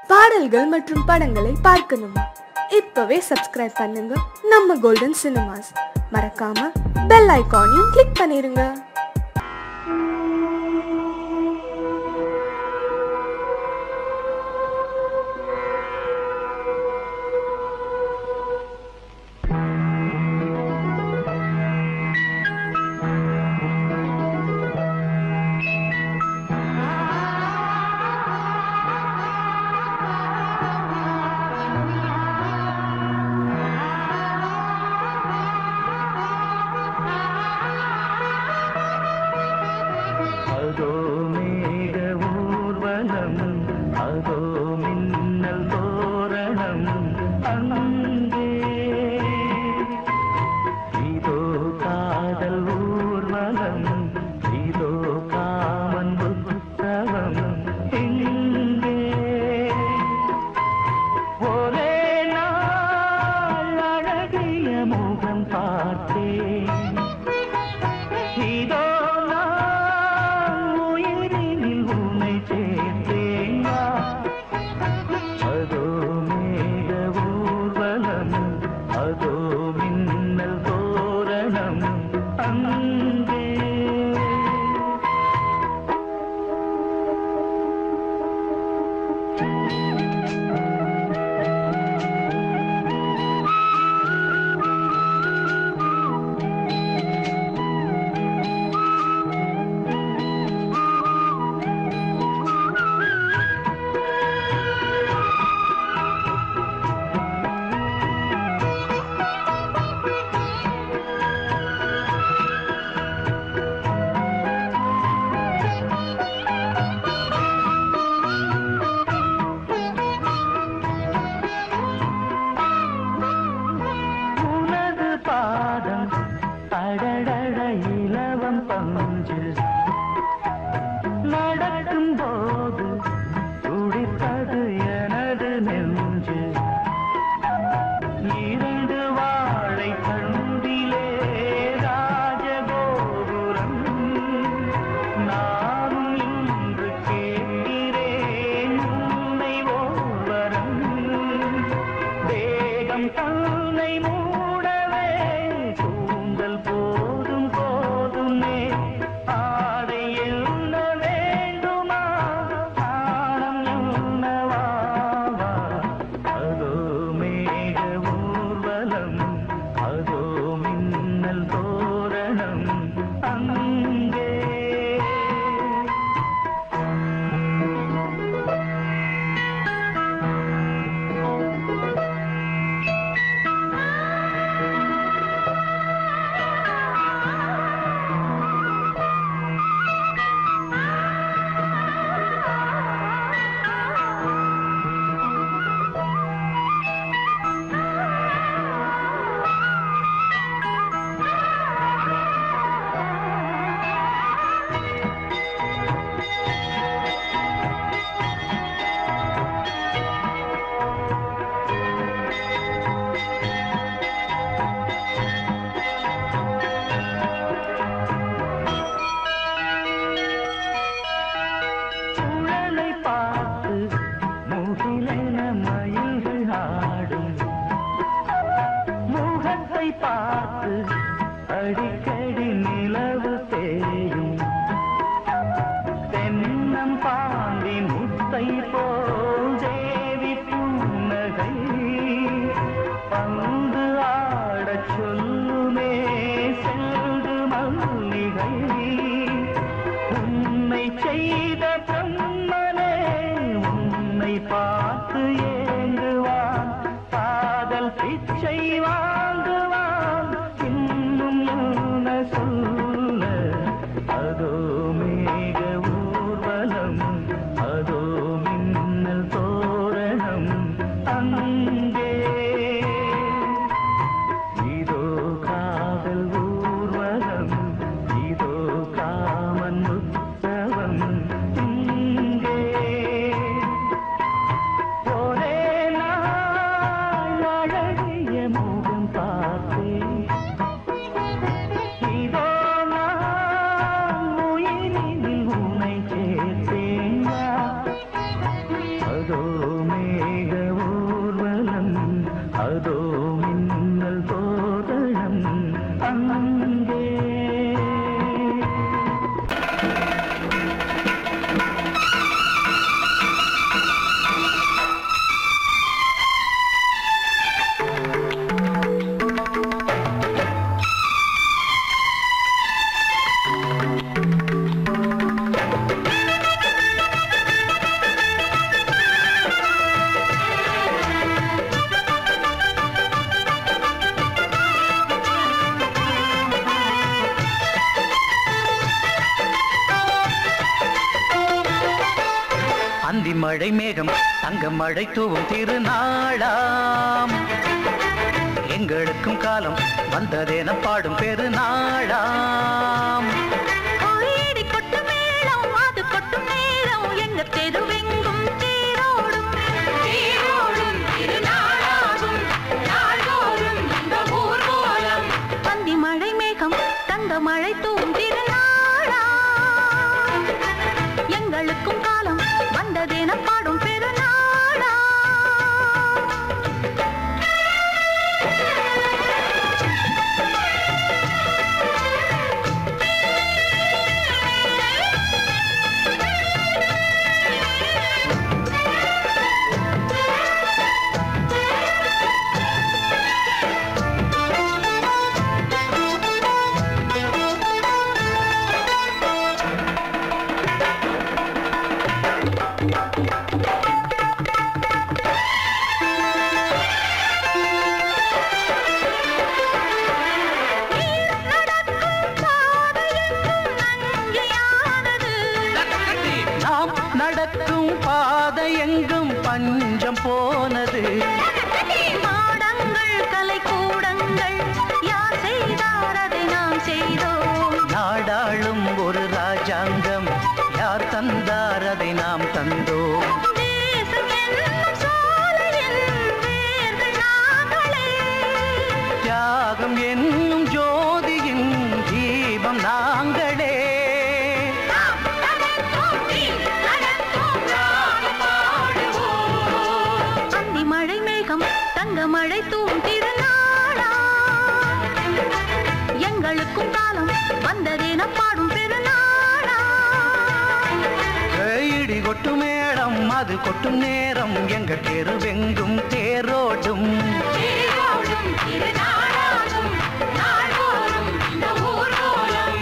பாடல்கள் மற்றும் படங்களை பார்க்கணுமா இப்பவே சப்ஸ்கிரைப் பண்ணுங்க நம்ம கோல்டன் சினிமாஸ் மறக்காம பெல் ஐகானையும் கிளிக் பண்ணிருங்க அதோ மேக ஊர்வலம் அதோ மின்னல் தோரணம் அங்கே இதோ காதல் ஊர்வலம் இதோ காமன் உற்சவம் எங்கே ஒரே நாள் அழகிய முகம் பார்த்தேன் இதோ நான் உயிரினில் உன்னை சேர்த்தேன் வா. அதோ மேக ஊர்வலம் அதோ மின்னல் தோரணம் அங்கே உனது பாதம் அடடட இலவம் பஞ்சு நடக்கும் போது துடித்தது எனது நெஞ்சு இரண்டு வாழை கண்டிலே ராஜகோபுரம் நானும் இன்று கேட்கிறேன் உன்னை ஓர்வரம் வேகம் தன்னை மூடவே கூந்தல் போதும் போதுமே ஆடை என்ன வேண்டுமா ஆனம் என்னவா அதோ மேக ஊர்வலம் அதோ மின்னல் தோரணம் அங்கே சுழலை பார்த்து முகிலென மயில்கள் ஆடும் முகத்தை பார்த்து அடிக்கடி நிலவு தேயும் தென்னம் பாண்டி முத்தை போல் தேவி புன்னகை பந்து ஆடச் சொல்லுமே செல்து மல்லிகை உன்னை செய்த பிரம்மனே உன்னை பார்த்து ஏங்குவான் காதல் பிச்சை வாங்குவான் இன்னும் என்ன சொல்ல அதோ மேக ஊர்வலம் அதோ மின்னல் தோரணம் அங்கே இதோ காதல் ஊர்வலம் இதோ காமன் உற்சவம் இங்கே ஒரே நாள் அழகிய முகம் மேக ஊர்வலம் அதோ மின்னல் தோரணம் அங்கே அந்தி மழை மேகம் தங்க மழை தூவும் திருநாளாம் எங்களுக்கும் காலம் வந்ததென பாடும் பெருநாளாம் கோயிடி கொட்டு மேளம் அது கொட்டும் நேரம் எங்க தெருவெங்கும் தேரோடும் தேரோடும் திருநாளாகும் நாள்தோறும் இந்த ஊர்வலம் பந்தி மழை மேகம் தங்க மழை தூவும் திருநாளா எங்களுக்கும் காலம் வந்ததென பாடும் பெருநாளா நாம் நடக்கும் பாதை எங்கும் பஞ்சம் போனது மாடங்கள் கலை கூடங்கள் யார் செய்தார் அதை நாம் செய்தோம் நாடாளும் ஒரு ராஜாங்கம் யார் தந்தார் அதை நாம் தந்தோம் தேசம் என்னும் சோலையின் வேர்கள் நாங்களே தியாகம் என்னும் ஜோதியின் தீபம் நாங்களே நாம் நடந்தோம், நீ நடந்தோம், நாளை பாடுவோம். அந்தி மழை மேகம் தங்க மழை தூவும் திருநாளா எங்களுக்கும் காலம் வந்ததென பாடும் பெருநாளா இடி கொட்டும் மேளம் அது கொட்டும் நேரம் எங்க தெருவெங்கும் தேரோடும் தேரோடும் திருநாளாகும் நாள்தோறும் இந்த ஊர்வலம்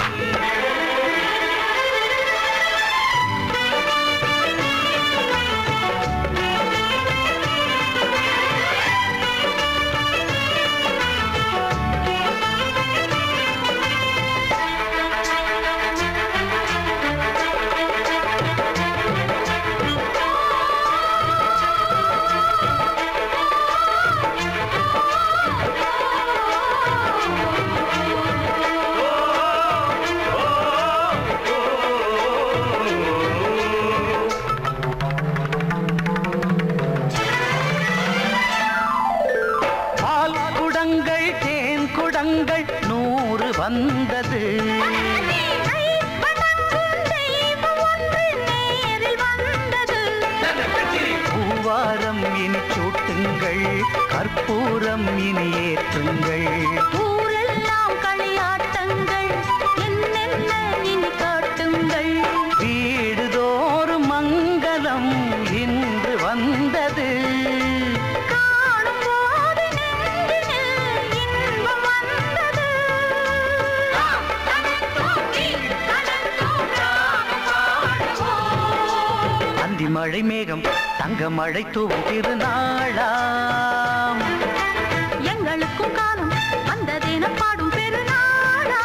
பால் குடங்கள் தேன் குடங்கள் நூறு வந்தது நீரை வணங்கும் தெய்வம் ஒன்று நேரில் வந்தது பூவாரம் இனி சூட்டுங்கள் கற்பூரம் இனி ஏற்றுங்கள் ஊரெல்லாம் களியாட்டங்கள் என்னென்ன இனி காட்டுங்கள் வீடுதோறும் மங்களம் இன்று வந்தது காணும் போது நெஞ்சினில் இன்பம் வந்தது அந்தி மழை மேகம் தங்க மழை தூவும் திருநாளாம் எங்களுக்கும் காலம் வந்ததென பாடும் பெருநாளா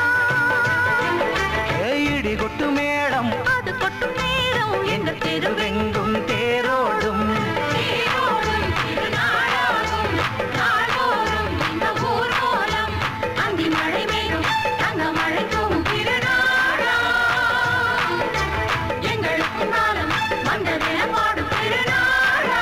இடி கொட்டு மேளம் அது கொட்டும் நேரம் எங்கள் தெருவெங்கும் தெருவெங்கும் தேரோடும் தேரோடும் திருநாளாகும் நாள்தோறும் இந்த ஊர்வலம் அந்தி மழை மேகம் தங்க மழை தூவும் திருநாளா எங்களுக்கும் காலம் வந்ததென பாடும் திருநாளா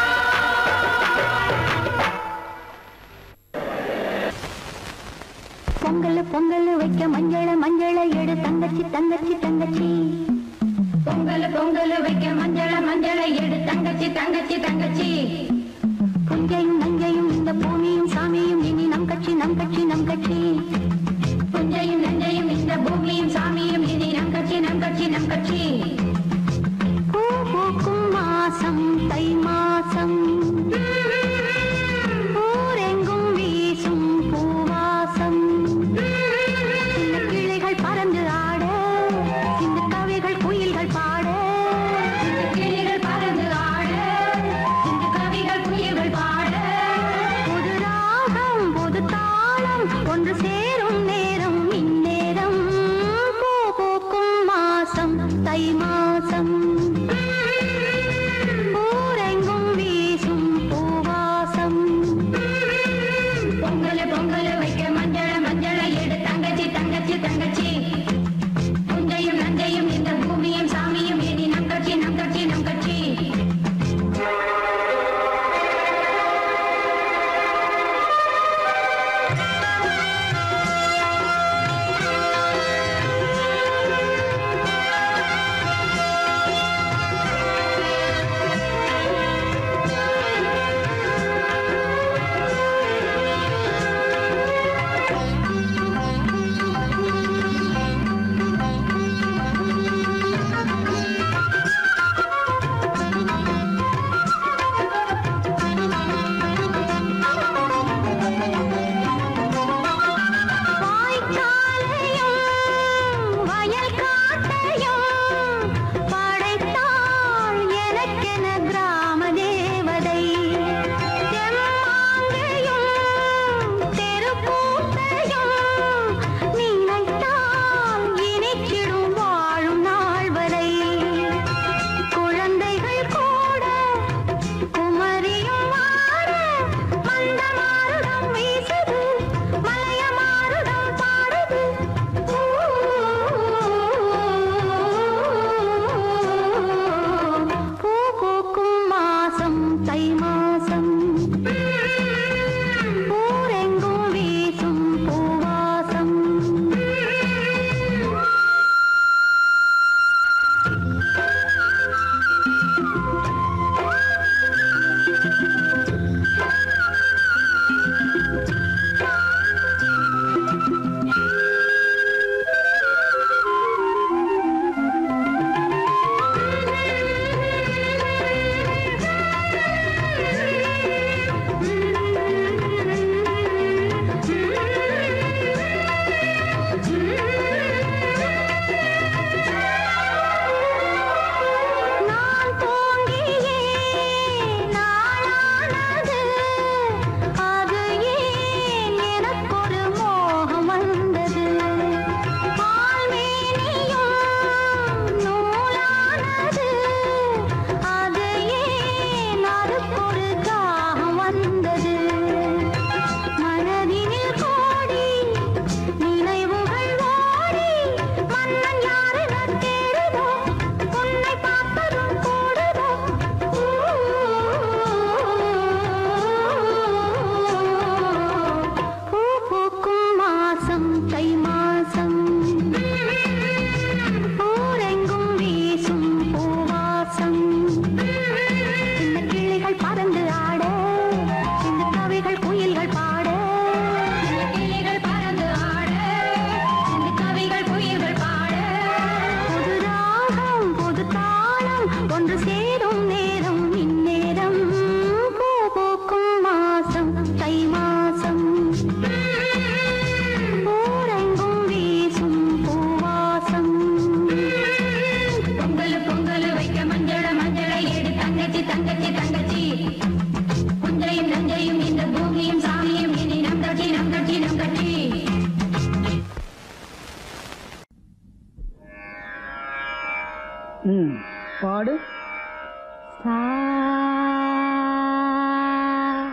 பொங்கல் பொங்கல் வைக்க மஞ்சள மஞ்சள எடு தங்கச்சி தங்கச்சி தங்கச்சி பொங்கல் பொங்கல் வைக்க மஞ்சள மஞ்சள எடு தங்கச்சி தங்கச்சி தங்கச்சி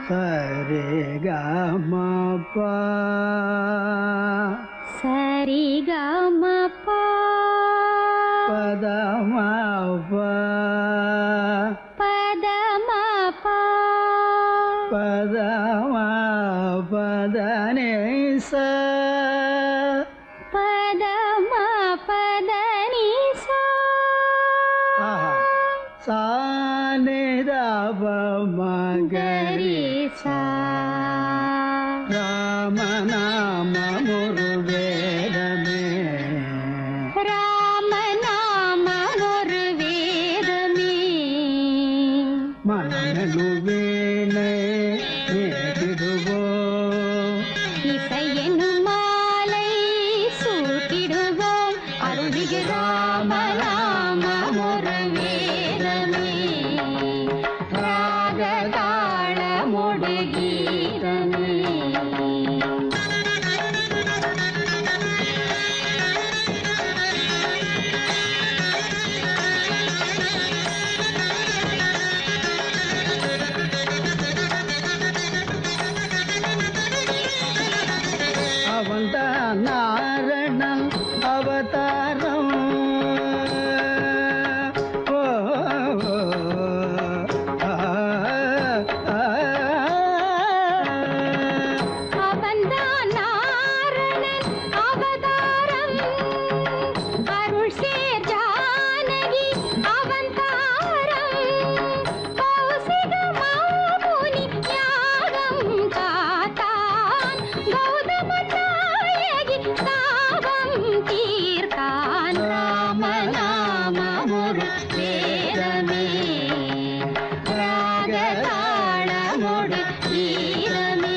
சரி கமபா சரி கமபா பதமபா பதமபா பதம பதனே ச பதம பதனிசா சானிதப மகரி கரிசா ராம நாம முரு வேதமே ராம நாம ஒரு வேதமே மனநலு வீணை நேரிடுவோ இசையெனும் மாலை சூட்டிடுவோம் அருள்மிகு ராம நாம ஒரு வேதமே ராகதாள மொடு கீதமே அவன்தான் நாரணன் அவதாரம் ஓ, ஆ, ஆ, அவன்தான் நாரணன் அவதாரம் அருள் சேர் ஜானகி அவதாரம் கௌசிக மாமுனி யாகம் காத்தான் கௌதம நாயகி சாபம் தீர்த்தான் ராம நாம ஒரு வேதமே ராகதாளமொடு ஈரமே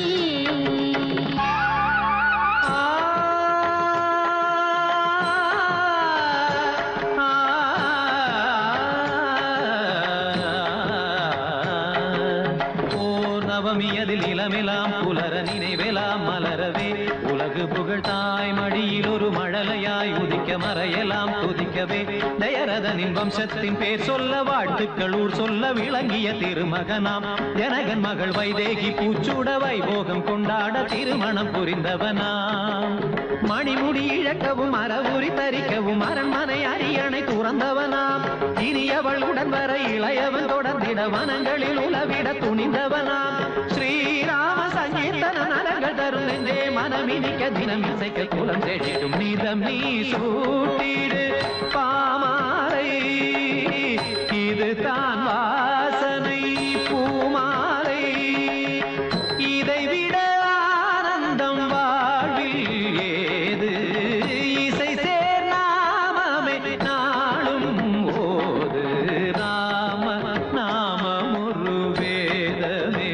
ஓ நவமியதில் இளமெலாம் புலர நினைவெலாம் மலரவே உலகு புகழ் தாய் மடியில் ஒரு மழலையாய் உதிக்க மறையலாம் துதிக்கவே தயரதனின் வம்சத்தின் பேர் சொல்ல வாழ்த்துக்கள் ஊர் சொல்ல விளங்கிய திருமகனாம் ஜனகன் மகள் வைதேகி பூச்சூட வைபோகம் கொண்டாட திருமணம் புரிந்தவனாம் மணிமுடி இழக்கவும் மரபுரி தரிக்கவும் அரண்மனை அரியணை துறந்தவனாம் இனியவள் உடன் வர இளையவன் தொடர்ந்திட வனங்களில் உலவிட துணிந்தவனாம் ஸ்ரீராம சங்கீர்த்தன நலங்கள் தரும் நெஞ்சே மனமினிக்க தினம் இசைக்க குலம் செழிடும் நீதம் நீ சூட்டிடு பாமாலை இது தான் வாசனை பூமாலை இதை விட ஆனந்தம் வாழ்வில் ஏது இசை சேர் நாமமே நாளும் ஓது ராம நாமம் ஒரு வேதமே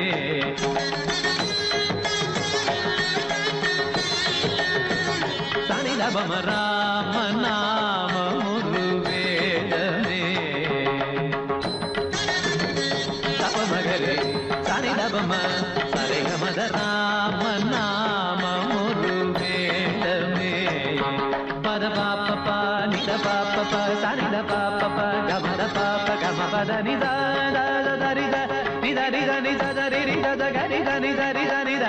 தனிதபம ராம நாமம் ஒரு வேதமே தபமகரே தனிதபம சரிகமத ராம நாமம் ஒரு வேதமே பத பாப்ப பா நித பாப்ப ப சனித பாப்ப ப கமத பாப்ப கம பத நித த த ரித நித ரித நித த ரி ரித த க ரித நித ரித நித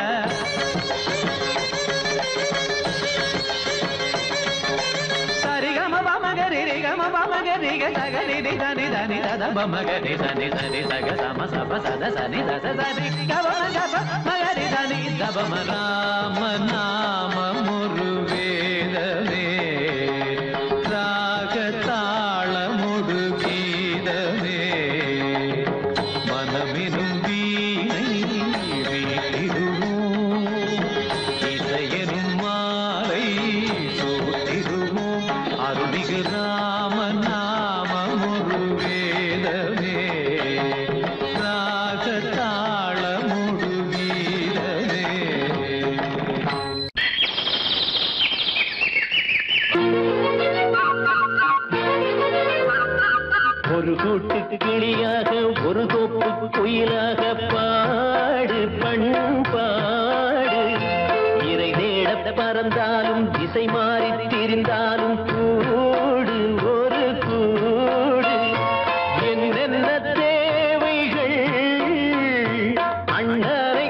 சரிகம பமகரி ரிகம பமகரி க சகரி நித நித நித த பமகரி த நித ரி சக சம சப சத சனி த ச சரி கபம கப மகரி த நி த பம ராம நாம முரு வேதமே ராக தாளமுடு கீதமே மனமெனும் வீணை வீட்டிடுவோம் இசையனும் மாலை சூட்டிடுவோம் அருளிகு ராம நாமம் ஒரு வேதமே ராக தாளமுடு கீதமே ஒரு கூட்டு கிளியாக ஒரு தோப்பு குயிலாக பாடு பண்பாடு இறை தேட பறந்தாலும் திசை மாறி திரிந்தாலும் கூடு ஒரு கூடு என்னென்ன தேவைகள் அண்ணரை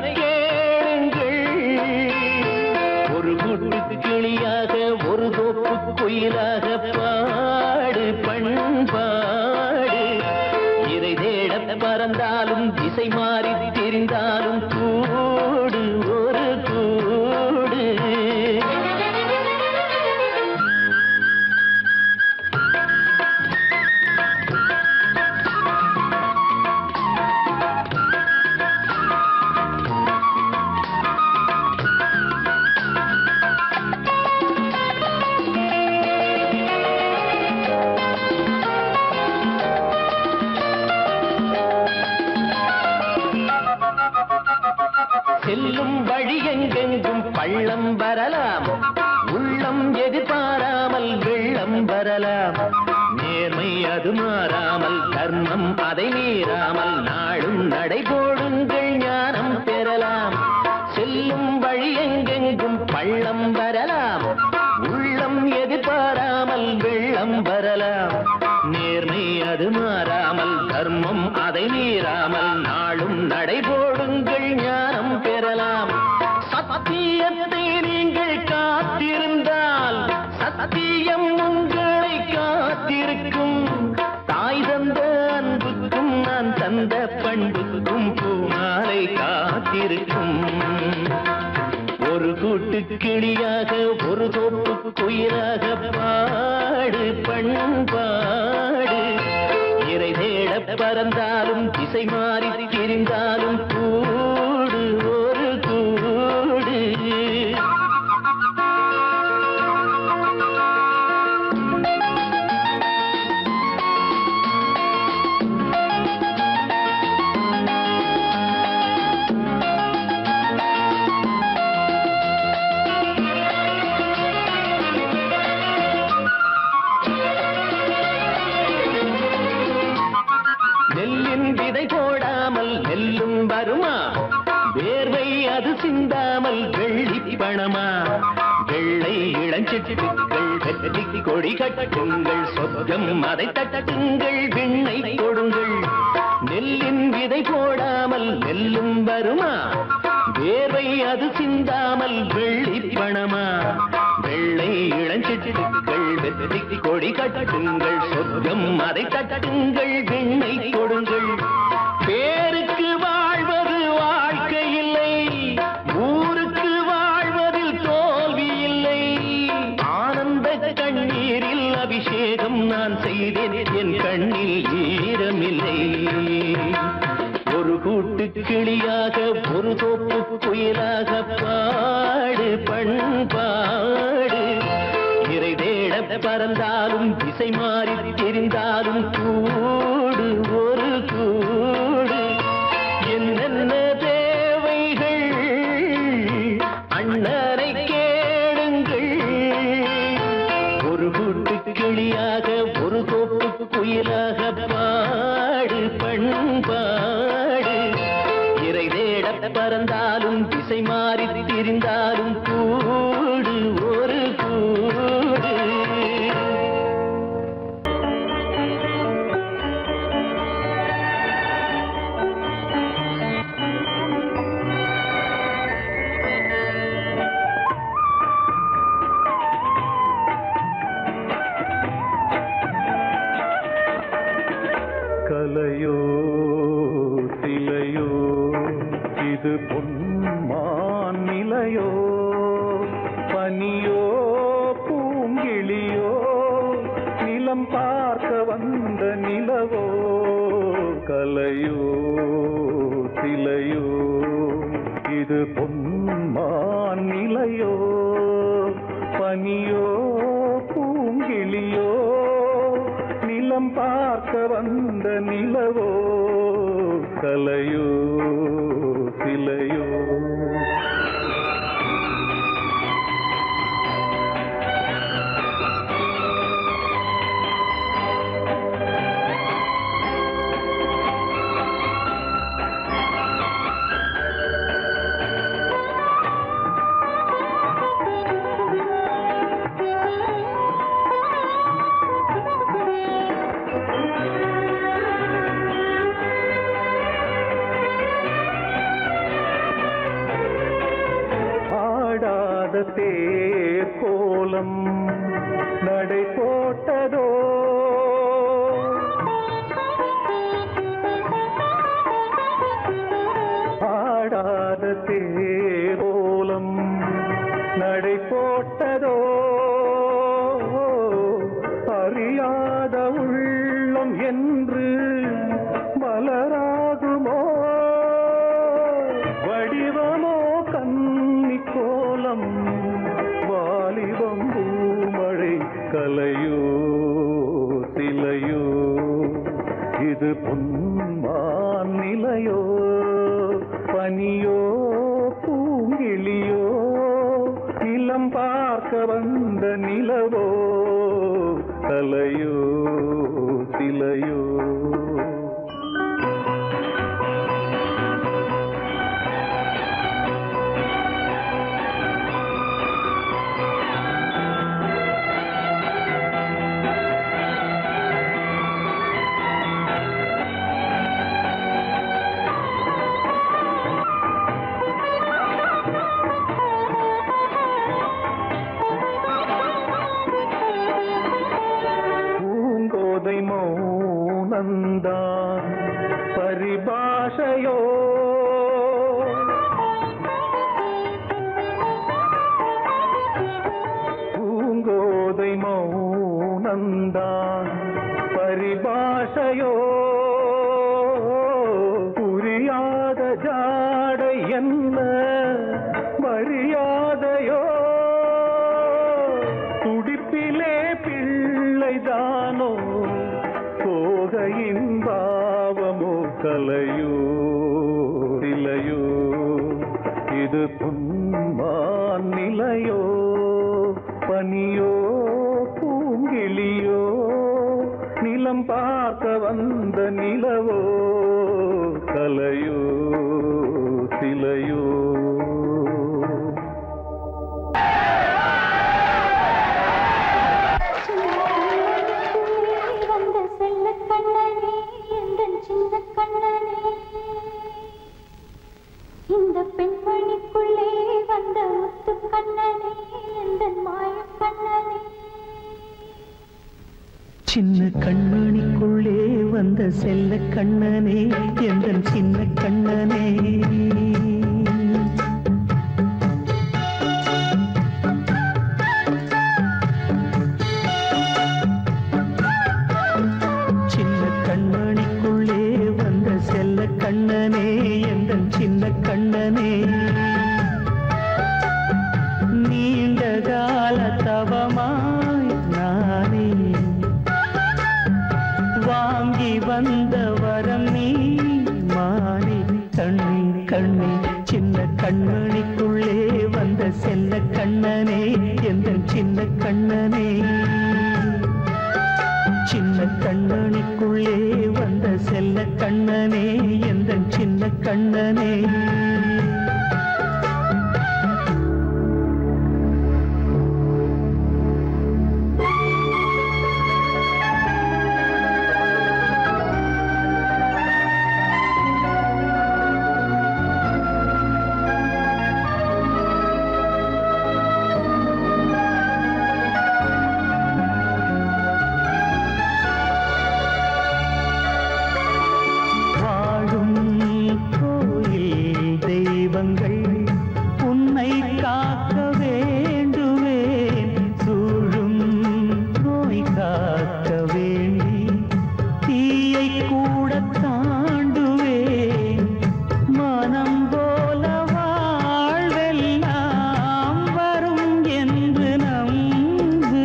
செல்லும் வழி எங்கெங்கும் பள்ளம் வரலாம் உள்ளம் எதிர்பாராமல் வெள்ளம் வரலாம் நேர்மை அது மாறாமல் தர்மம் அதை மீறாமல் நாளும் நடைபோடுங்கள் ஞானம் பெறலாம் செல்லும் வழி எங்கெங்கும் பள்ளம் வரலாம் உள்ளம் எதிர்பாராமல் வெள்ளம் வரலாம் நேர்மை அது மாறாமல் தர்மம் அதை மீறாமல் நாளும் நடைபோடுங்கள் ஞானம் பெறலாம் சத்தியத்தை நீங்கள் காத்திருந்தால் சத்தியம் உங்களை காத்திருக்கும் தாய் தந்த அன்புக்கும் நான் தந்த பண்புக்கும் பூமாலை காத்திருக்கும் ஒரு கூட்டு கிளியாக ஒரு தோப்பு குயிலாக பாடு பண்பாடு இறை தேட பறந்தாலும் திசை மாறி திரிந்தாலும் கூடு ஒரு கூடு நெல்லின் விதை போடாமல் நெல்லும் வருமா வேர்வை அது சிந்தாமல் வெள்ளி பணமா வெள்ளை இளஞ்சிட்டுக்கள் வெற்றி கொடி கட்டுங்கள் சொர்க்கம் அதை தட்டுங்கள் விண்ணை கொடுங்கள் நெல்லின் விதை போடாமல் நெல்லும் வருமா வேர்வை அது சிந்தாமல் வெள்ளி பணமா வெள்ளை இளஞ்சிட்டுக்கள் வெற்றி கொடி கட்டுங்கள் சொர்க்கம் அதை தட்டுங்கள் விண்ணை கொடுங்கள் பேருக்கு வாழ்வது வாழ்க்கை இல்லை ஊருக்கு வாழ்வதில் தோல்வி இல்லை ஆனந்த கண்ணீரில் அபிஷேகம் நான் செய்தேன் என் கண்ணில் ஈரமில்லை ஒரு கூட்டு கிளியாக ஒரு தோப்பு குயிலாக பாடு பண்பாடு இறை தேட பறந்தாலும் திசை மாறி தெரிந்தாலும் கூடு ஒரு கூடு என்னென்ன தேவைகள் அண்ணனை கேளுங்கள் ஒரு கூட்டு கிளியாக ஒரு தோப்பு குயிலாக பாடு பண்பாடு இறை தேட பறந்தாலும் திசை மாறி திரிந்தாலும் கூடு ஒரு கூடு கலையோ சிலையோ இது பொன்மான் நிலையோ பனியோ பூங்கிளியோ நிலம் பார்க்க வந்த நிலவோ கலையோ சிலையோ இது பொன்மான் நிலையோ பனியோ பூங்கிளியோ நிலம் பார்க்க வந்த நிலவோ கலையோ சிலையோ ஆடாத தேர் கோலம் நடை போட்டதோ ஆடாத தேர் கோலம் நடை போட்டதோ அறியாத உள்ளம் என்று மலராகுமோ வடிவமோ கன்னி கோலம் வாலிபம் பூமழை கலையோ சிலையோ இது பொன்மான் நிலையோ பனியோ வந்த நிலவோ கலையோ சிலையோ பூங்கோதை மௌனந்தான் பரிபாஷையோ பூங்கோதை மௌனந்தான் பரிபாஷையோ புரியாத ஜாடை என்ன மரியாதையோ துடிப்பிலே பிள்ளைதானோ சோகையின் பாவமோ கலையோ இலையோ இது புன்மான் நிலையோ பனியோ பூங்கிளியோ நிலம் பார்க்க வந்த நிலவோ கலையோ சிலையோ வந்த செல்ல கண்ணனே எந்தன் சின்ன கண்ணனே இந்த பெண்மணிக்குள்ளே வந்த முத்து கண்ணனே எந்தன் மாய கண்ணனே சின்ன கண்மணிக்குள்ளே வந்த செல்ல கண்ணனே எந்தன் சின்ன கண்ணனே சின்ன கண்மணிக்குள்ளே வந்த செல்ல கண்ணனே எந்தன் சின்ன கண்ணனே நீண்ட கால தவமாய் நானே வாங்கி வந்த வரம் நீ மாறி கண்ணி கண்ணி சின்ன கண்மணிக்குள்ளே வந்த செல்ல கண்ணனே எந்த சின்ன கண்ணனே சின்ன கண்ணனுக்குள்ளே வந்த செல்ல கண்ணனே எந்த சின்ன கண்ணனே வாழும் கோயில் தெய்வங்கள் உன்னை காக்க வேண்டுவேன் சூழும் நோய் காக்க வேண்டி தீயை கூட தாண்டுவேன் மனம் போல வாழ்வெல்லாம் வரும் என்று நம்பு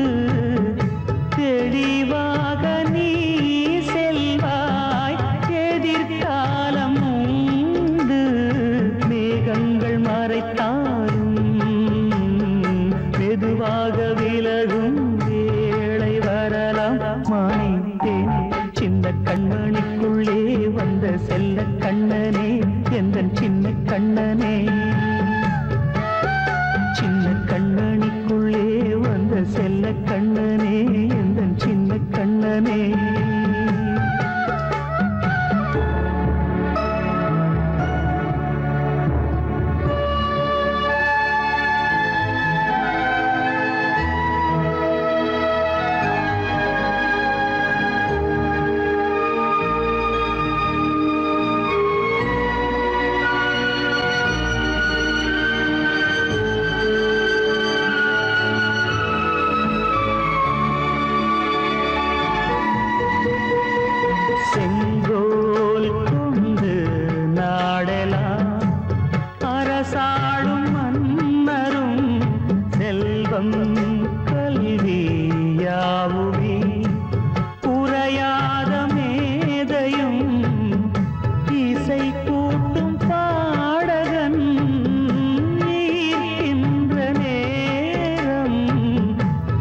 தெளிவாக நீ செல்வாய் எதிர்காலம் உண்டு மேகங்கள் மறைத்தாலும் மெதுவாக விலகும் வேளை வரலாம் மானித்தேன் சின்ன கண்மணிக்குள்ளே வந்த செல்ல கண்ணனே எந்த சின்ன கண்ணனே சின்ன கண்ணனிக்குள்ளே வந்த செல்ல கண்ணனே எந்த சின்ன கண்ணனே செங்கோல் கொண்டு நாடலாம் அரசாளும் மன்னரும் செல்வம் கல்வி யாவுமே உரையாத மேதையும் இசை கூட்டும் பாடகன் ஈர்க்கின்ற நேரம்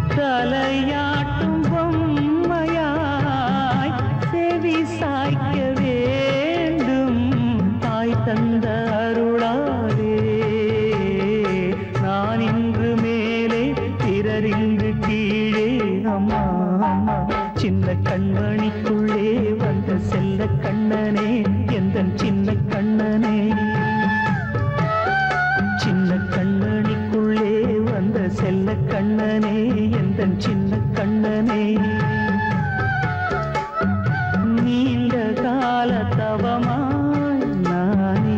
சின்ன கண்மணிக்குள்ளே வந்த செல்ல கண்ணனே எந்த சின்ன கண்ணனே சின்ன கண்ணனிக்குள்ளே வந்த செல்ல கண்ணனே எந்த சின்ன கண்ணனே நீண்ட கால தவமாய் நானே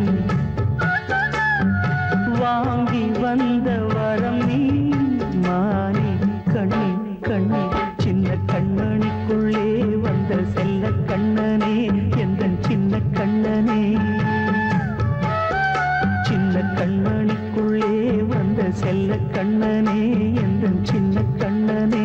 வாங்கி வந்த வரம் நீ மானே கண்ணே கண்ணே சின்ன கண்ணனிக்குள்ளே வந்த செல்ல கண்ணனே எந்த சின்ன கண்ணனே சின்ன கண்ணனிக்குள்ளே வந்த செல்ல கண்ணனே எந்த சின்ன கண்ணனே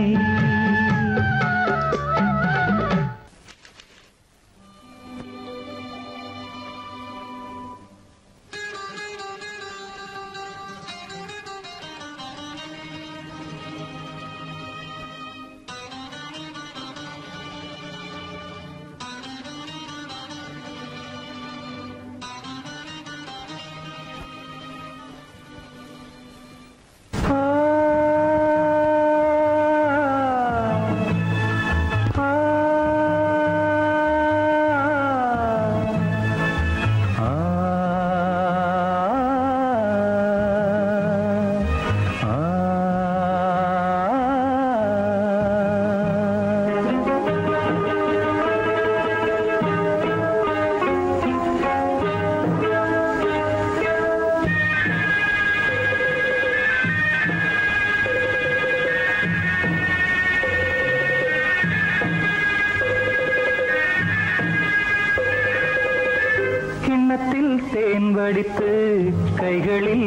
கிண்ணத்தில் தேன் வடித்து கைகளில்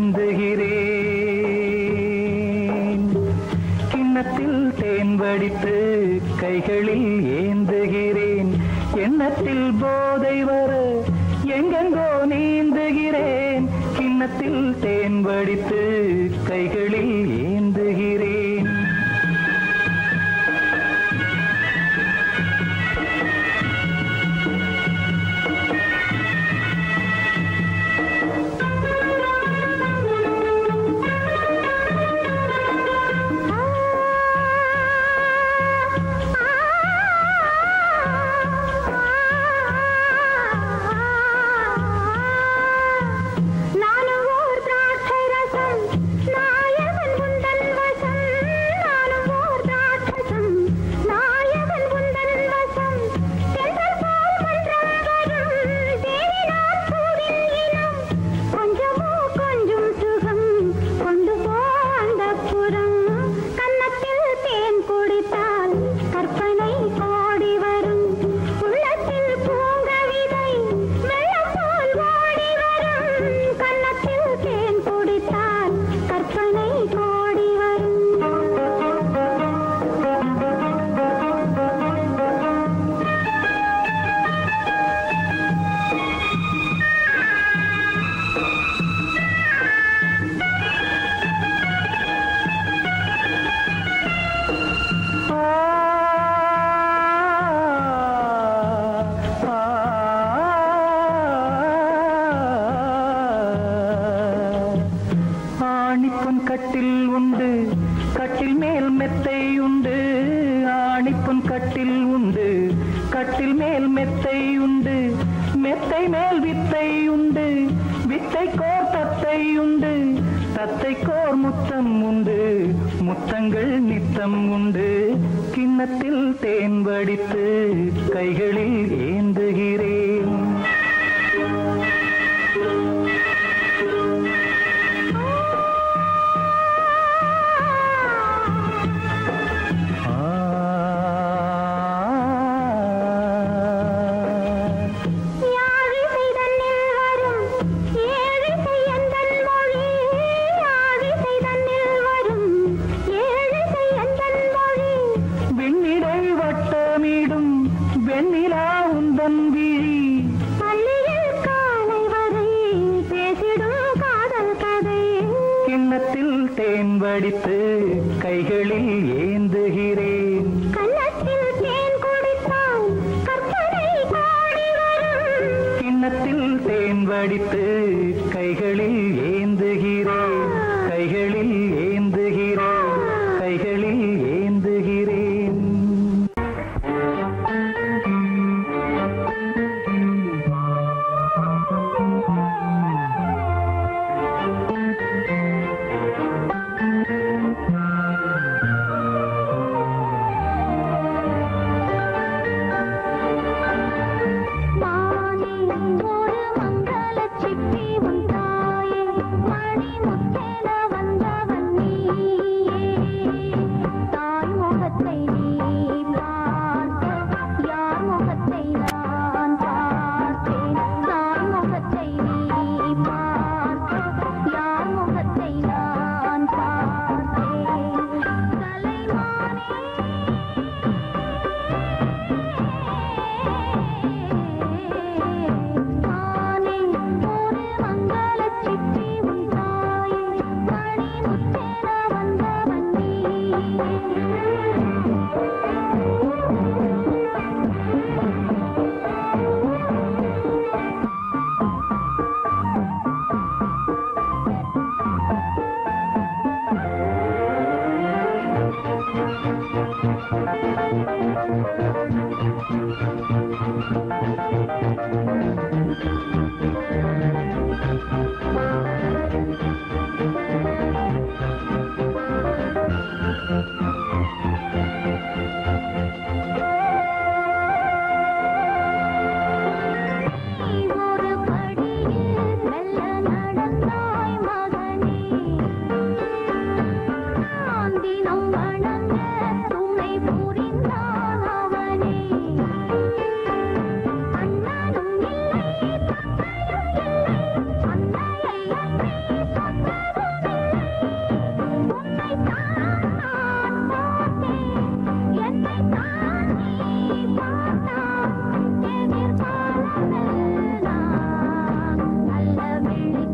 ஏந்துகிறேன் கிண்ணத்தில் தேன் வடித்து கைகளில் ஏந்துகிறேன் எண்ணத்தில் போதை வர எங்கெங்கோ நீந்துகிறேன் கிண்ணத்தில் தேன் வடித்து கைகளில் ஏந்துகிறேன் நானும் ஓர் திராட்சை ரசம் நாயகன் உந்தன் வசம் நானும் ஓர் திராட்சசம் நாயகன் உந்தன் வசம் தென்றல் போல் மன்றம் வரும் தேடினான் பூவின் இனம் கொஞ்சமோ கொஞ்சம் சுகம் கொண்டு போ அந்தப்புறம் கன்னத்தில் தேன் குடித்தால் கற்பனை கோடி வரும் உள்ளத்தில் பூங்கவிதை வெள்ளம் போல் ஓடி வரும் கன்னத்தில் தேன் குடித்தால் கற்பனை கோடி வரும் ஆணிப்பொன் கட்டில் உண்டு கட்டில் மேல் மெத்தை உண்டு ஆணிப்பொன் கட்டில் உண்டு கட்டில் மேல் மெத்தை உண்டு மெத்தை மேல் வித்தை உண்டு வித்தை கோர் தத்தை உண்டு தத்தை கோர் முத்தம் உண்டு முத்தங்கள் நித்தம் உண்டு கிண்ணத்தில் தேன் வடித்து கைகளில் ஏந்துகிறேன் யாழிசை தன்னில் வரும் ஏழிசை எந்தன் மொழி யாழிசை தன்னில் வரும் ஏழிசை எந்தன் மொழி வெண்ணிடை வட்டமிடும் வெண்ணிலா உந்தன் விழி பள்ளியில் காலை வரை பேசிடும் காதல் கதை கிண்ணத்தில் தேன் வடித்து கைகளில் ஏந்துகிறேன் கன்னத்தில் தேன் குடித்தால் கற்பனை கோடி வரும் கிண்ணத்தில் தேன் வடித்து கைகளில் ஏந்துகிறேன் கைகளில் ஏந்துகிறேன் கைகளில் ஏந்துகிறேன் நடந்தாய் மகனே நான் தினம் வணங்க துணை புரிந்தான் அவனே அண்ணனும் இல்லை தந்தையும் இல்லை அன்னையை அன்றி சொந்தமும் இல்லை உன்னைத்தான் நான் பார்த்தேன் என்னைத்தான் நீ பார்த்தாய் எதிர்காலமெல்லாம் நல்ல விழி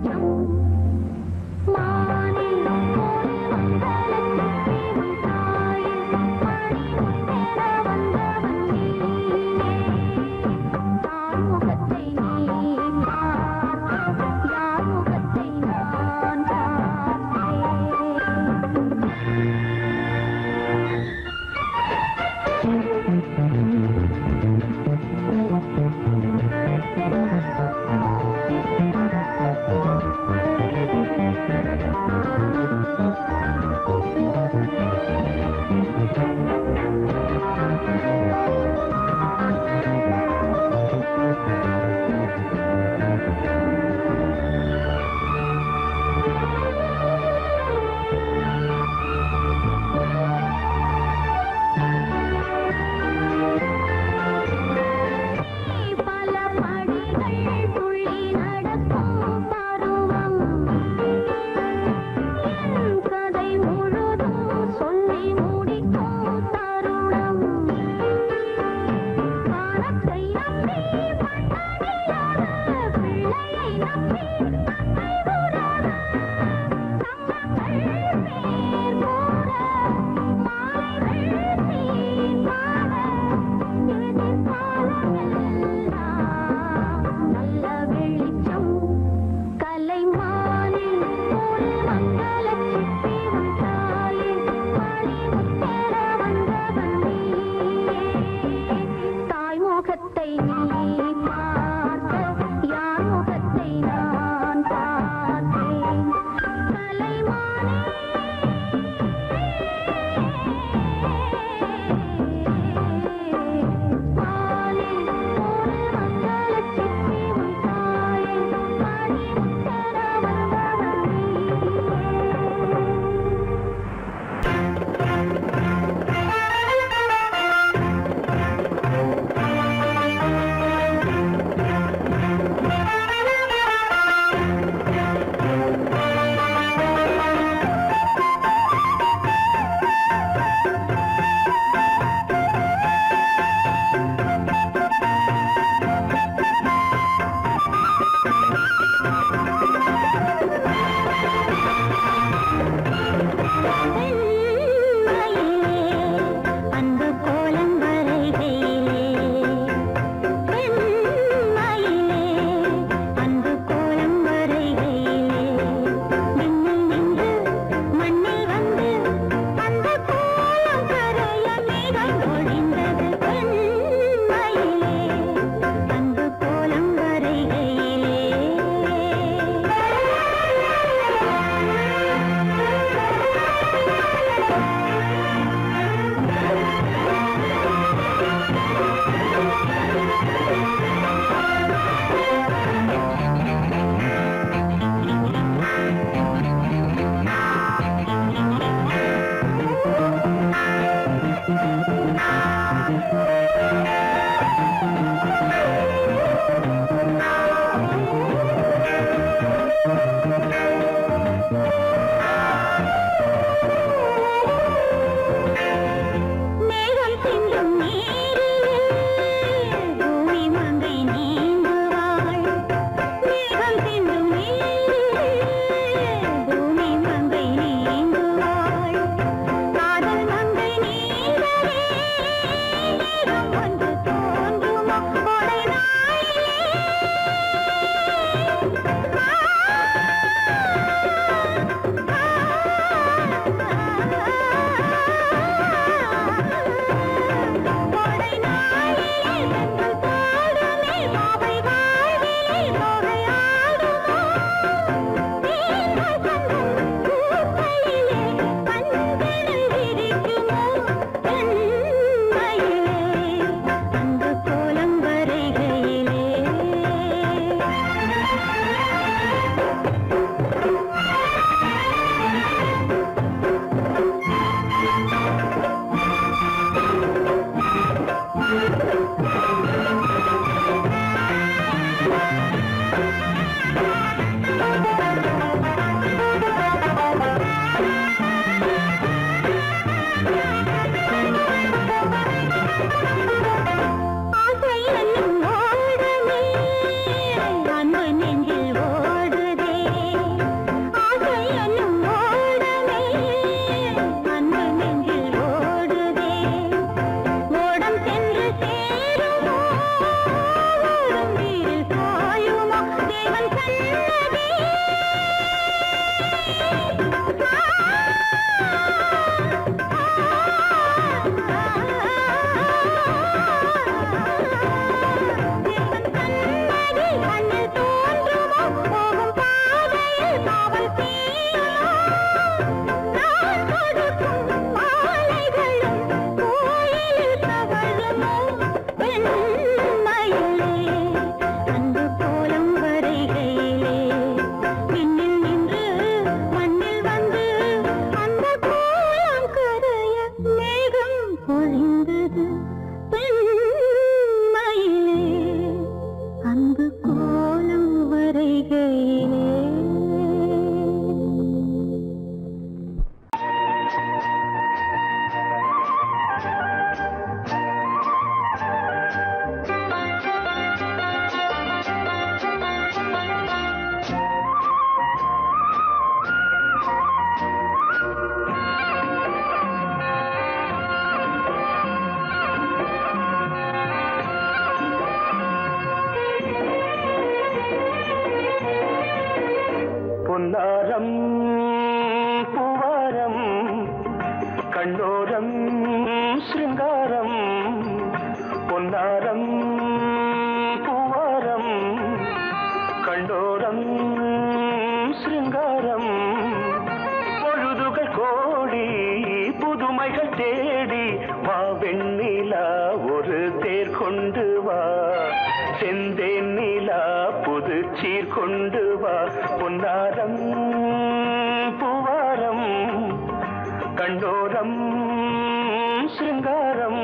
பொன்னாரம் பூவாரம் கண்ணோரம் சிருங்காரம் பொன்னாரம் பூவாரம் கண்டோரம் சிருங்காரம் பொழுதுகள் கோடி புதுமைகள் தேடி வா வெண்ணிலா ஒரு தேர் கொண்டு வா செந்தேன் நிலா புது சீர் கொண்டு வா பொன்னாரம் பூவாரம் கண்டோரம் சிருங்காரம்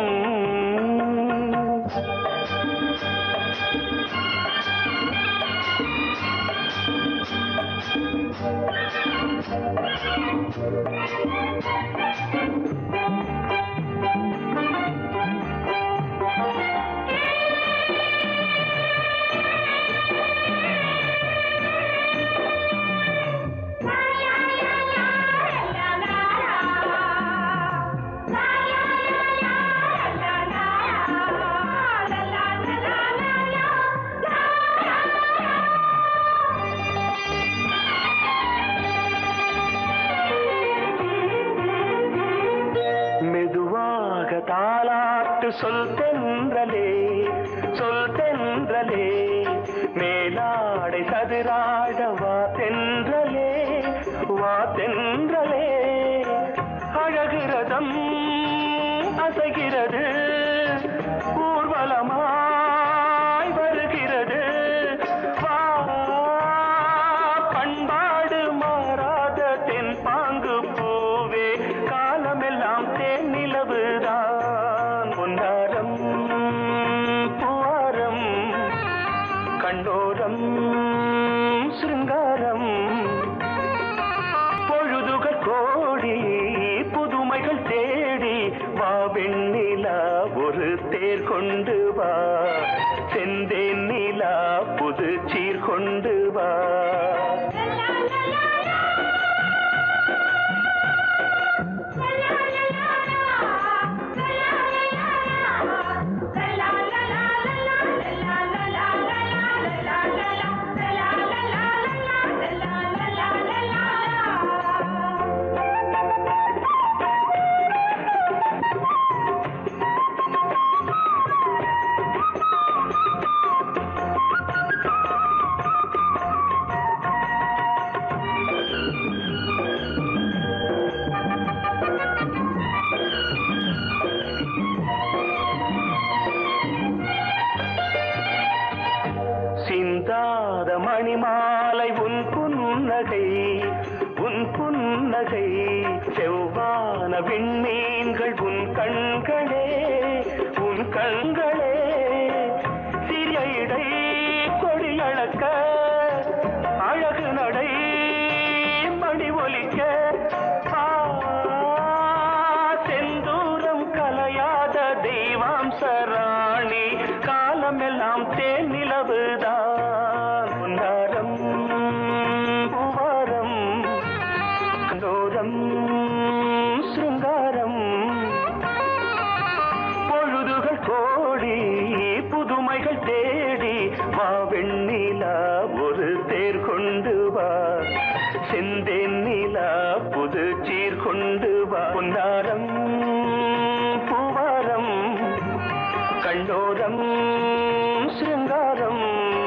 மெதுவாக தாலாட்டு சொல் தென்றலே சொல் தென்றலே மேலாடை சதுராட வா தென்றலே வா தென்றலே அழகிறதம் அசைகிறது ஊர்வலமாய் வருகிறது வா பண்பாடு மாறாத தென் பாங்கு பூவே காலமெல்லாம் தேன் நிலவுதான் பொன்னாரம் பூவாரம் கண்டோரம் சிருங்காரம் பொழுதுகள் கோடி புதுமைகள் தேடி வா வெண்ணிலா ஒரு தேர் கொண்டு வா செந்தேன் நிலா புது சீர் கொண்டு வா சிந்தாத மணிமாலை உன் புன்னகை உன் புன்னகை செவ்வான விண்மீன்கள் உன் கண்களே உன் கண்களே சிறிய இடை கொடியளக்க அழகு நடை மணி ஒலிக்க ஆ, செந்தூரம் கலையாத தெய்வாம்ச ராணி காலமெல்லாம் தேன் நிலவுதான் பொன்னாரம் பூவாரம் கண்டோரம் சிருங்காரம் பொழுதுகள் கோடி புதுமைகள் தேடி வா வெண்ணிலா ஒரு தேர் கொண்டு வா செந்தேன் நிலா புது சீர் கொண்டு வா பொன்னாரம் பூவாரம் கண்டோரம் சிருங்காரம்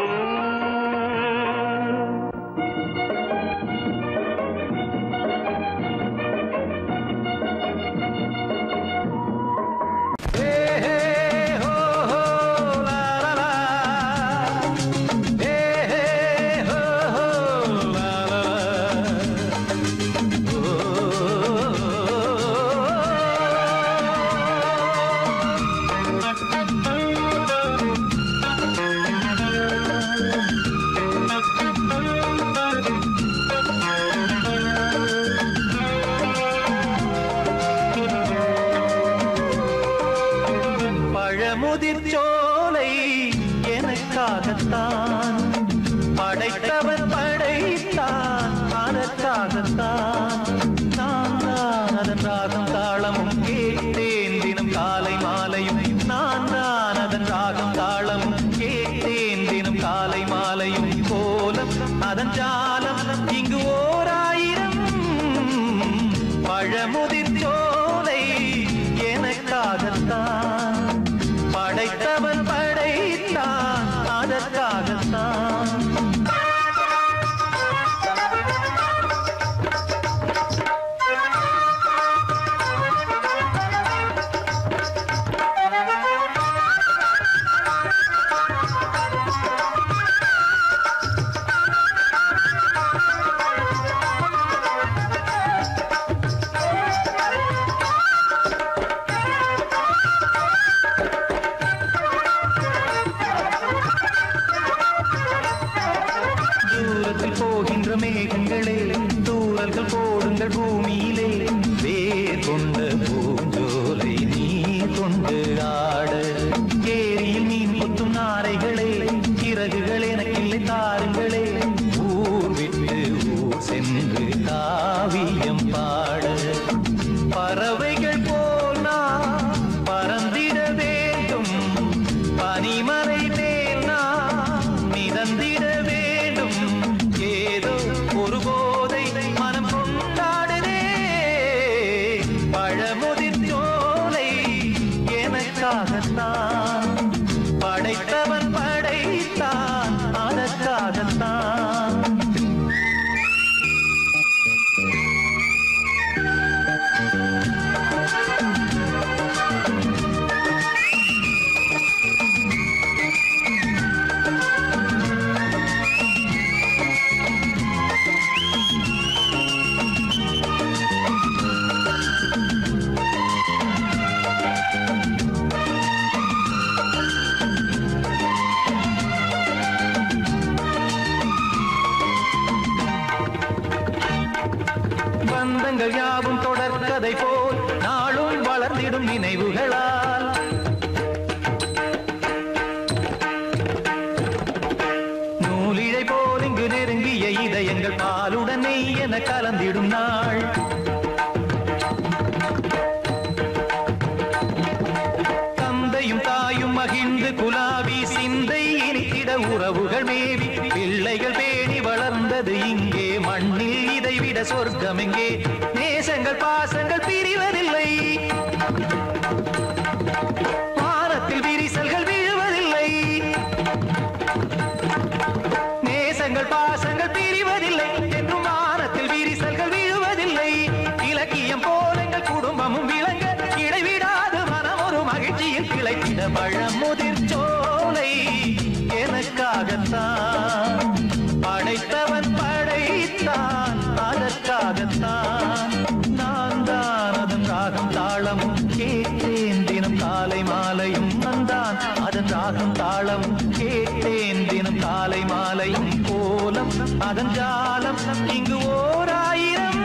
பழமுதிர் சோலை எனக்காகத்தான் படைத்தவன் படைத்தான் அதற்காகத்தான் நான் தான் அதன் ராகம் தாளமும் கேட்டேன் தினம் காலை மாலையும் நான் தான் அதன் ராகம் தாளமும் கேட்டேன் தினம் காலை மாலையும் கோலம் அதன் ஜாலம் இங்கு ஓர் ஆயிரம் பழமுதிர் சோலை எனக்காகத்தான் படைத்தவன் படைத்தான் அதற்காகத்தான் தூரத்தில் போகின்ற மேகங்களே தூரல்கள் போடுங்கள் பூமியிலே வேர் கொண்ட பூஞ்சோலை நீ கொண்டு ஆட ஏரியில் மீன் கொத்தும் நாரைகளே இறகுகள் எனக்கில்லை தாருங்களே ஊர் விட்டு ஊர் சென்று காவியம் பாட பறவைகள் போல் நான் பறந்திட வேண்டும் பனிமலை மேல் நான் மிதந்திட வேண்டும் ஏதோ ஒரு போதை மனம் கொண்டாடுதே பழமுதிர் சோலை எனக்காகத்தான் படைத்தவன் படைத்தான் அதற்காகத்தான் பந்தங்கள் யாவும் தொடர்கதை போல் நாளும் வளர்ந்திடும் நினைவுகளால் நூலிழை போல் இங்கு நெருங்கிய இதயங்கள் பாலுடன் நெய் என கலந்திடும் நாள் தந்தையும் தாயும் மகிழ்ந்து குலாவி சிந்தை இனித்திட உறவுகள் மேவி பிள்ளைகள் பேணி வளர்ந்தது இங்கே மண்ணில் இதைவிட சொர்க்கம் எங்கே நேசங்கள் பாசங்கள் பிரிவதில்லை வானத்தில் விரிசல்கள் விழுவதில்லை நேசங்கள் பாசங்கள் பிரிவதில்லை என்றும் வானத்தில் விரிசல்கள் விழுவதில்லை இலக்கியம் போல எங்கள் குடும்பமும் விளங்க இடைவிடாது மனம் ஒரு மகிழ்ச்சியில் கிளைத்திட பழமுதிர் சோலை எனக்காகத்தான் படைத்தவன் படைத்தான் அதற்காகத்தான் நான் தான் அதன் ராகம் தாளமும் கேட்டேன் தினம் காலை மாலையும் வந்தான் அதன் ராகம் தாளம் கேட்டேன் தினம் காலை மாலையும் கோலம் அதன் ஜாலம் இங்கு ஓர் ஆயிரம்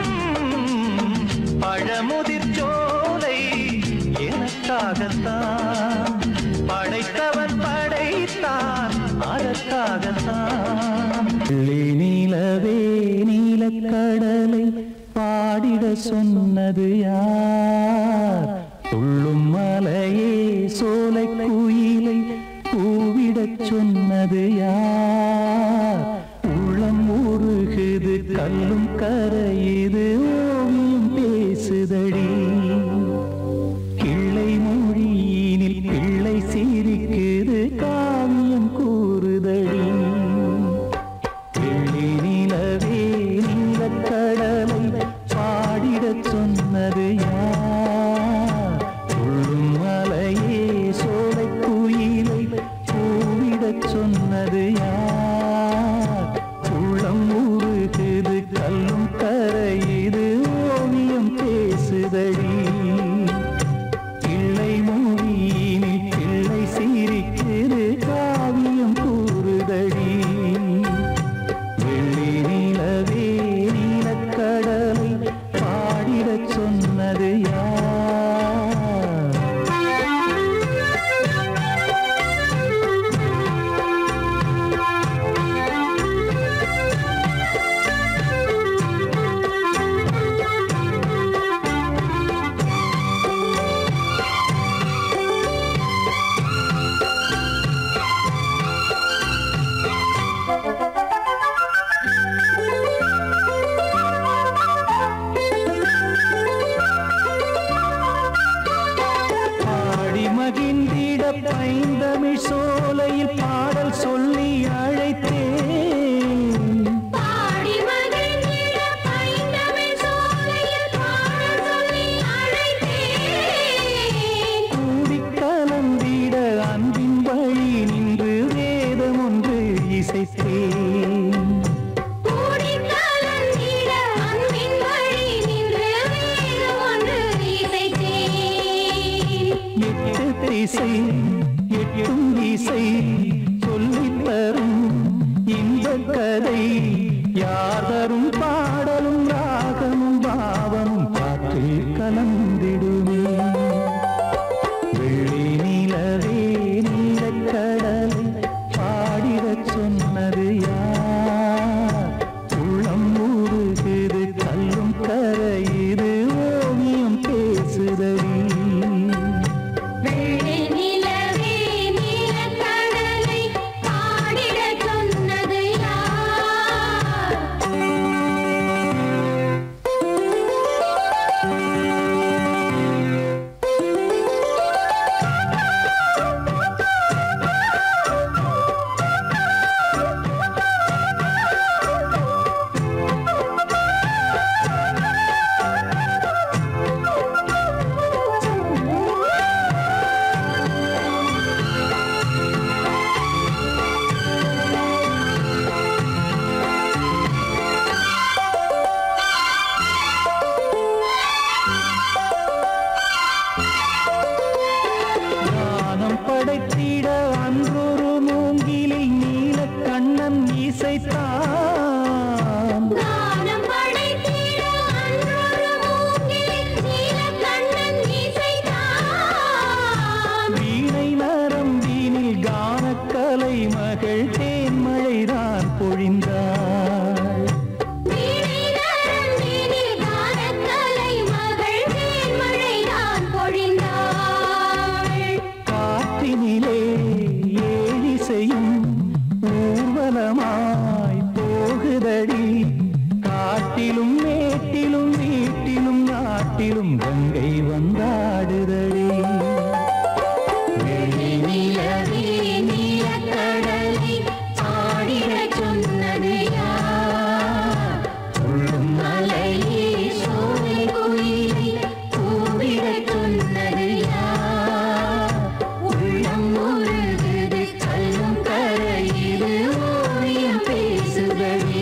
பழமுதிர் சோலை எனக்காகத்தான் படைத்தவன் படைத்தான் அதற்காகத்தான் நிலவே நீலக்கடலை பாடிட சொன்னது யார் துள்ளும் மலையே சோலை குயிலை கூவிடச் சொன்னது யார் உள்ளம் உருகுது கல்லும் கரையுது ஓவியம் பேசுதடி கிள்ளை மொழியினில் பிள்ளை சிரிக்குது காவியம் கூறுதடி வெள்ளி நிலவே நீலக்கடலை பாடிடச் சொன்னது யார் துள்ளும் மலையே சோலை குயிலை பூவிடச் சொன்னது யார் உள்ளம் உருகுது கல்லும் கரையுது ஓவியம் பேசுதடி சோலையில் பாடல் சொல்லி அழைத்தேன் பாடி மகிழ்ந்திட பைந்தமிழ் சோலையில் பாடல் சொல்லி அழைத்தேன் கூடி கலந்திட அன்பின் வழி நின்று வேதம் ஒன்று இசைத்தேன் கூடி கலந்திட அன்பின் வழி நின்று வேதம் ஒன்று இசைத்தேன் எட்டு திசை எட்டும் இசை சொல்லித் தரும் இந்த கதை யார் தரும் பாடலும் ராகமும் பாவமும் காற்றில் கலந்திடுமே வெள்ளி நிலவே நீலக்கடல் பாடிடச் சொன்னது யார் உள்ளம் ஊறுகுது கல்லும் கரையுது ஓவியம் பேசுதடி வெள்ளி நிலவே நீலக்கடலை பாடிடச் சொன்னது யார் ஞானம் படைத்திட அன்றொரு மூங்கிலில் நீல கண்ணன் இசைத்தான் கானம் படைத்திட அன்றொரு மூங்கில் நீலக்கண்ணன் இசைத்தான் வீணை நரம்பினில் கானக்கலை மகள் தேன்மழைதான் பொழிந்தாள் வீணை நரம்பினில் கானக்கலை மகள் தேன்மழைதான் பொழிந்தாள் காற்றினிலே ஏழிசையும் ஊர்வலமாய் போகுதடி காட்டிலும் மேட்டிலும் வீட்டிலும் நாட்டிலும் கங்கை வந்தாடுதடி வெள்ளி நிலவே நீலக்கடலை பாடிடச் சொன்னது யார் உள்ளும் மலையே சோலை குயிலை கூவிடச் சொன்னது யார் உள்ளம் உருகுது கல்லும் கரையுது ஓவியம் பேசுதடி